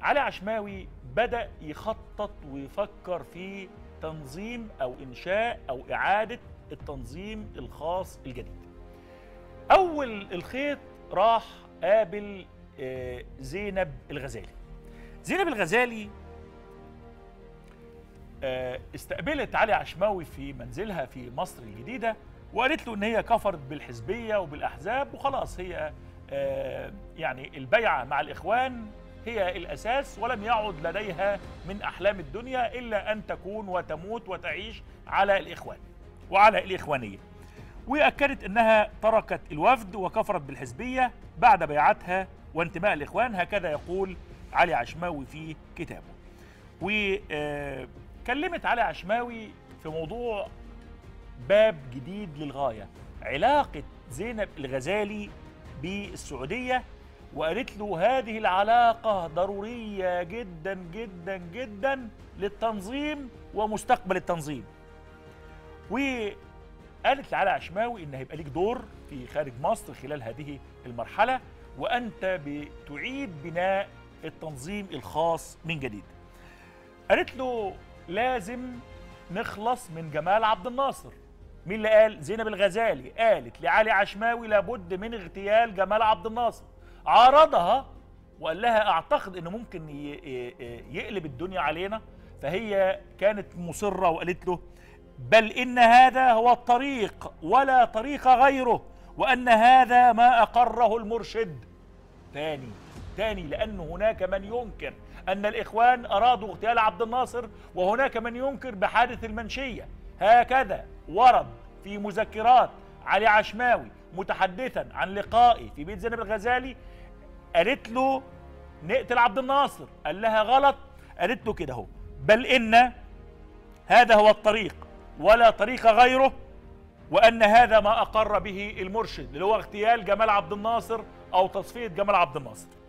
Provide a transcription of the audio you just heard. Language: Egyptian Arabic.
علي عشماوي بدأ يخطط ويفكر في تنظيم أو إنشاء أو إعادة التنظيم الخاص الجديد أول الخيط راح قابل آه، زينب الغزالي زينب الغزالي آه، استقبلت علي عشماوي في منزلها في مصر الجديدة وقالت له ان هي كفرت بالحزبية وبالأحزاب وخلاص هي آه، يعني البيعة مع الإخوان هي الأساس ولم يعد لديها من أحلام الدنيا إلا أن تكون وتموت وتعيش على الإخوان وعلى الإخوانية وأكدت أنها تركت الوفد وكفرت بالحزبية بعد بيعتها وانتماء الإخوان هكذا يقول علي عشماوي في كتابه وكلمت علي عشماوي في موضوع باب جديد للغاية علاقة زينب الغزالي بالسعودية وقالت له هذه العلاقة ضرورية جدا جدا جدا للتنظيم ومستقبل التنظيم وقالت لعلي عشماوي ان هيبقى ليك دور في خارج مصر خلال هذه المرحلة وانت بتعيد بناء التنظيم الخاص من جديد قالت له لازم نخلص من جمال عبد الناصر مين اللي قال زينب الغزالي قالت لعلي عشماوي لابد من اغتيال جمال عبد الناصر عارضها وقال لها اعتقد انه ممكن ي- ي- يقلب الدنيا علينا فهي كانت مصره وقالت له بل ان هذا هو الطريق ولا طريق غيره وان هذا ما اقره المرشد تاني تاني لأن هناك من ينكر أن الإخوان أرادوا اغتيال عبد الناصر وهناك من ينكر بحادث المنشية هكذا ورد في مذكرات علي عشماوي متحدثا عن لقائي في بيت زينب الغزالي قالت له نقتل عبد الناصر قال لها غلط قالت له كده اهو بل إن هذا هو الطريق ولا طريق غيره وان هذا ما اقر به المرشد اللي هو اغتيال جمال عبد الناصر او تصفيه جمال عبد الناصر